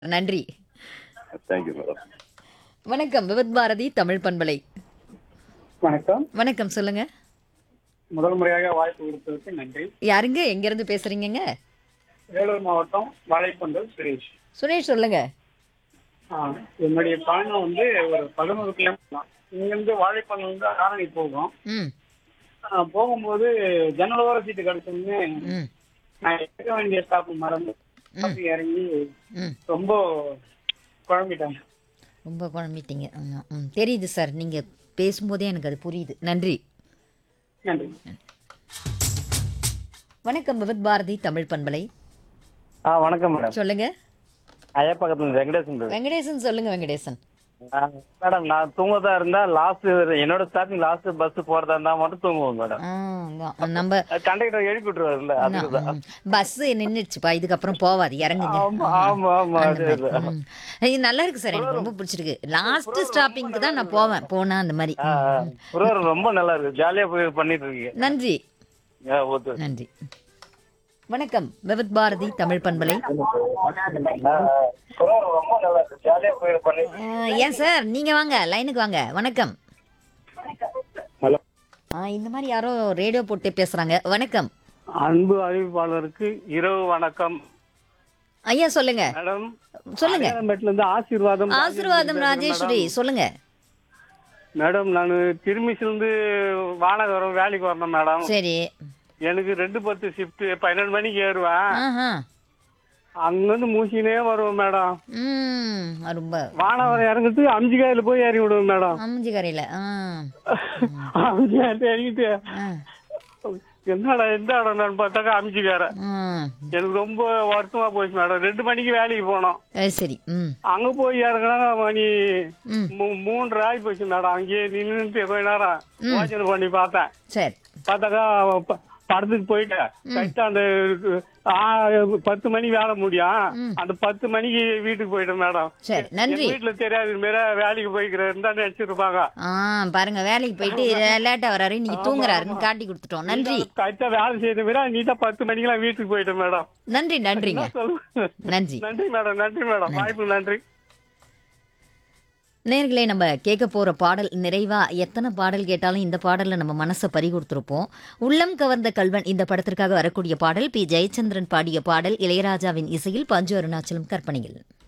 நன்றி thank you madam வணக்கம் விவத் பாரதி தமிழ் பண்பலை வணக்கம் வணக்கம் சொல்லுங்க முதல் முறையாக வாய்ப்பு கொடுத்ததற்கு நன்றி யாருங்க எங்க இருந்து பேசுறீங்கங்க வேலூர் மாவட்டம் வாழைப்பந்தல் சுரேஷ் சுரேஷ் சொல்லுங்க ஆ, என்னுடைய பயணம் வந்து ஒரு பதினோரு கிலோமீட்டர் தான் இங்கிருந்து வாழைப்பந்தல் வந்து ஆரணி போகும் ம் ஆ, போகும்போது ஜன்னலோர சீட்டு கிடைச்சோன்னு ம் நான் எடுக்க வேண்டிய ஸ்டாப் மறந்து stop இறங்கி ம் ரொம்ப குழம்பிட்டேன் ரொம்ப குழம்பிட்டீங்க ஆமா ம் தெரியுது சார் நீங்க பேசும்போதே எனக்கு அது புரியுது நன்றி நன்றி வணக்கம் விவத் பாரதி தமிழ் பண்பலை ஆ வணக்கம் மேடம் சொல்லுங்க ஐயப்பக்கத்துல வெங்கடேசன் பேசுறேன். வெங்கடேசன் சொல்லுங்க வெங்கடேசன் ஆ, மேடம் நான் தூங்கதா இருந்தா லாஸ்ட் என்னோட ஸ்டாப்பிங் லாஸ்ட் பஸ் போறதா இருந்தா மட்டும் தூங்குவோம் மேடம் ஆ, அதான். நம்ம கண்டக்டர் எழுப்பி விட்டுருவாருல்ல அதுக்குதான் பஸ் நின்றுச்சுப்பா இதுக்கப்புறம் போவாது இறங்குங்க ஆமா ஆமா ஆமா அந்த அது மாதிரி. ம். இது நல்லா இருக்கு சார் எனக்கு ரொம்ப பிடிச்சிருக்கு லாஸ்ட் ஸ்டாப்பிங்க்கு தான் நான் போவேன் போனா அந்த மாதிரி ஆ, ஆ. புரோகிராம் ரொம்ப நல்லா இருக்கு ஜாலியா போய் பண்ணிட்டு இருக்கீங்க நன்றி ஆ, ஓகே நன்றி வணக்கம் விவத் பாரதி தமிழ் பண்பலை ஆ, ஆ. புரோகிராம் ரொம்ப நல்லா இருக்கு ஜாலியா போய் பண்ணிட்டு ஆ, ஏன் சார் நீங்க வாங்க லைனுக்கு வாங்க வணக்கம் ஹலோ ஆ, இந்த மாதிரி யாரோ ரேடியோ போட்டு பேசுறாங்க வணக்கம் அன்பு அறிவிப்பாளருக்கு இரவு வணக்கம் ஐயா சொல்லுங்க மேடம் சொல்லுங்க அடையாளம்பேட்டில இருந்து ஆசீர்வாதம் ஆசீர்வாதம் ராஜேஸ்வரி சொல்லுங்க மேடம் நான் திருமிசிலிருந்து வானகரம் வேலைக்கு வரணும் மேடம் சரி எனக்கு ரெண்டு பத்து ஷிஃப்ட் பன்னெண்டு மணிக்கு ஏறுவேன் ஆஹா அங்கிருந்து மூசினே வருவேன் மேடம் ம் ரொம்ப வானவரம் இறங்கிட்டு அம்ஜிகாயில போய் இறங்கி விடுவேன் மேடம் அம்ஜி கரையில ஆ அம்ஜிகாயில இறங்கிட்டு ஆ. என்னடா எந்த இடம் நான் பார்த்தாக்கா அம்ஜிகார ம் எனக்கு ரொம்ப வருத்தமா போச்சு மேடம் ரெண்டு மணிக்கு வேலைக்கு போனோம் அது சரி ம் அங்க போய் இறங்கினா மணி ம் மூ- மூன்றரை ஆகி போச்சு மேடம் அங்கேயே நின்னுட்டு கொஞ்ச நேரம் யோசனை பண்ணி பார்த்தேன் சரி பார்த்தாக்கா ப- படத்துக்கு போயிட்டேன் கரெக்டா அந்த ஆ, பத்து மணி வேலை முடியும் அந்த பத்து மணிக்கு வீட்டுக்கு போயிட்டேன் மேடம் சரி நன்றி எங்க வீட்டுல தெரியாது இது மாரி வேலைக்கு போய்க்கிறேன் தான் நினைச்சிருப்பாங்க ஆ பாருங்க வேலைக்கு போயிட்டு லேட்டா வராரு நீங்க தூங்குறாருன்னு காட்டி கொடுத்துட்டோம் நன்றி கரெக்டா வேலை செய்த மாரி நீட்டா பத்து மணிக்கெல்லாம் வீட்டுக்கு போயிட்டேன் மேடம் நன்றி நன்றிங்க சொல்லுங்க நன்றி நன்றி மேடம் நன்றி மேடம் வாய்ப்பு நன்றி நேர்களே நம்ம கேட்க போற பாடல் நிறைவா எத்தனை பாடல் கேட்டாலும் இந்த பாடல்ல நம்ம மனசை பறி கொடுத்துருப்போம் உள்ளம் கவர்ந்த கல்வன் இந்த படத்திற்காக வரக்கூடிய பாடல் பி ஜெயச்சந்திரன் பாடிய பாடல் இளையராஜாவின் இசையில் பஞ்சு அருணாச்சலம் கற்பனையில்